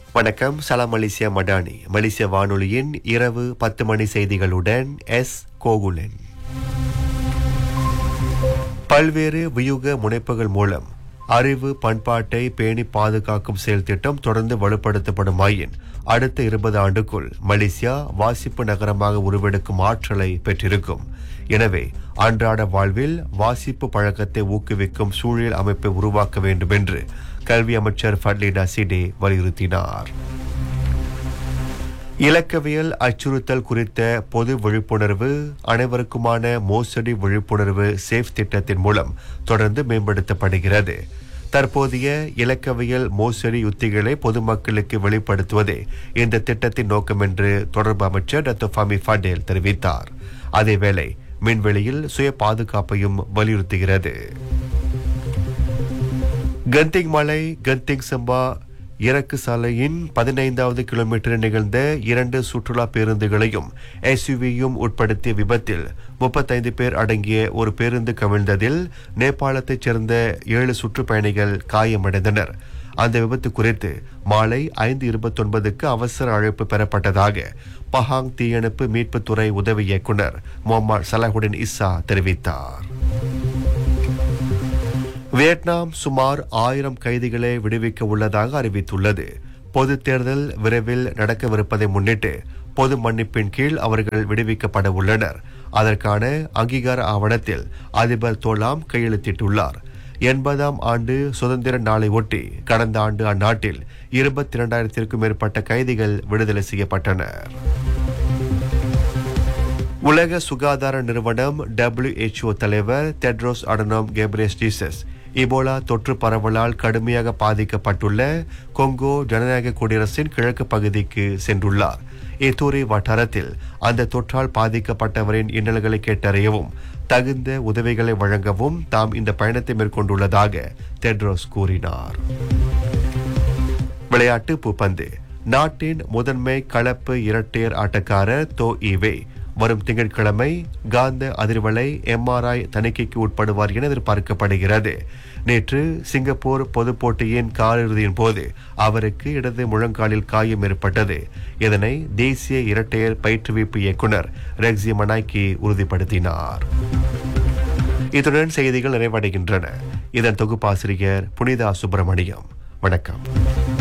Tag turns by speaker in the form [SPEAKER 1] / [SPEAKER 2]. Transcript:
[SPEAKER 1] வணக்கம் சலாம் மலேசியா மடானி மலேசிய வானொலியின் இரவு பத்து மணி செய்திகளுடன் எஸ் கோகுலன் பல்வேறு வியூக முனைப்புகள் மூலம் அறிவு பண்பாட்டை பேணி பாதுகாக்கும் செயல் திட்டம் தொடர்ந்து வலுப்படுத்தப்படுமாயின் அடுத்த இருபது ஆண்டுக்குள் மலேசியா வாசிப்பு நகரமாக உருவெடுக்கும் ஆற்றலை பெற்றிருக்கும் எனவே அன்றாட வாழ்வில் வாசிப்பு பழக்கத்தை ஊக்குவிக்கும் சூழல் அமைப்பை உருவாக்க வேண்டும் என்று கல்வி அமைச்சர் ஃபட்லினா சிடே வலியுறுத்தினார் இலக்கவியல் அச்சுறுத்தல் குறித்த பொது விழிப்புணர்வு அனைவருக்குமான மோசடி விழிப்புணர்வு சேஃப் திட்டத்தின் மூலம் தொடர்ந்து மேம்படுத்தப்படுகிறது தற்போதைய இலக்கவியல் மோசடி உத்திகளை பொதுமக்களுக்கு வெளிப்படுத்துவதே இந்த திட்டத்தின் நோக்கம் என்று தொடர்பு அமைச்சர் டாக்டர் ஃபமி ஃபடேல் தெரிவித்தார் அதேவேளை மின்வெளியில் சுய பாதுகாப்பையும் வலியுறுத்துகிறது கந்திங் மலை கந்திங் சம்பா இறக்கு சாலையின் பதினைந்தாவது கிலோமீட்டர் நிகழ்ந்த இரண்டு சுற்றுலா பேருந்துகளையும் எஸ்யூவியும் உட்படுத்திய விபத்தில் முப்பத்தைந்து பேர் அடங்கிய ஒரு பேருந்து கவிழ்ந்ததில் நேபாளத்தைச் சேர்ந்த ஏழு சுற்றுப்பயணிகள் காயமடைந்தனர் அந்த விபத்து குறித்து மாலை ஐந்து இருபத்தொன்பதுக்கு அவசர அழைப்பு பெறப்பட்டதாக பஹாங் தீயணைப்பு மீட்புத்துறை உதவி இயக்குனர் முகமது சலாஹுடின் இஸ்ஸா தெரிவித்தார் வியட்நாம் சுமார் ஆயிரம் கைதிகளை விடுவிக்க உள்ளதாக அறிவித்துள்ளது பொது தேர்தல் விரைவில் நடக்கவிருப்பதை முன்னிட்டு பொது மன்னிப்பின் கீழ் அவர்கள் விடுவிக்கப்பட உள்ளனர் அதற்கான அங்கீகார ஆவணத்தில் அதிபர் தோலாம் கையெழுத்திட்டுள்ளார் எண்பதாம் ஆண்டு சுதந்திர நாளை ஒட்டி கடந்த ஆண்டு அந்நாட்டில் இருபத்தி இரண்டாயிரத்திற்கும் மேற்பட்ட கைதிகள் விடுதலை செய்யப்பட்டனர் உலக சுகாதார நிறுவனம் WHO தலைவர் Tedros Adhanom Ghebreyesus Ebola தொற்று பரவலால் கடுமையாக பாதிக்கப்பட்டுள்ள கொங்கோ ஜனநாயக குடியரசின் கிழக்கு பகுதிக்கு சென்றுள்ளார் இத்தூரி வட்டாரத்தில் அந்த தொற்றால் பாதிக்கப்பட்டவரின் இன்னல்களை கேட்டறியவும் தகுந்த உதவிகளை வழங்கவும் தாம் இந்த பயணத்தை மேற்கொண்டுள்ளதாக டெட்ரோஸ் கூறினார் விளையாட்டு பூப்பந்து நாட்டின் முதன்மை கலப்பு இரட்டையர் ஆட்டக்காரர் தோ ஈவே வரும் திங்கட்கிழமை காந்த அதிர்வலை எம்ஆர்ஐ தணிக்கைக்கு உட்படுவார் என எதிர்பார்க்கப்படுகிறது நேற்று சிங்கப்பூர் பொதுப் போட்டியின் காலிறுதியின் போது அவருக்கு இடது முழங்காலில் காயம் ஏற்பட்டது இதனை தேசிய இரட்டையர் பயிற்றுவிப்பு இயக்குனர் ரெக்ஸி மனாய்கி உறுதிப்படுத்தினார் இத்துடன் செய்திகள் நிறைவடைகின்றன இதன் தொகுப்பாசிரியர் புனிதா சுப்பிரமணியம் வணக்கம்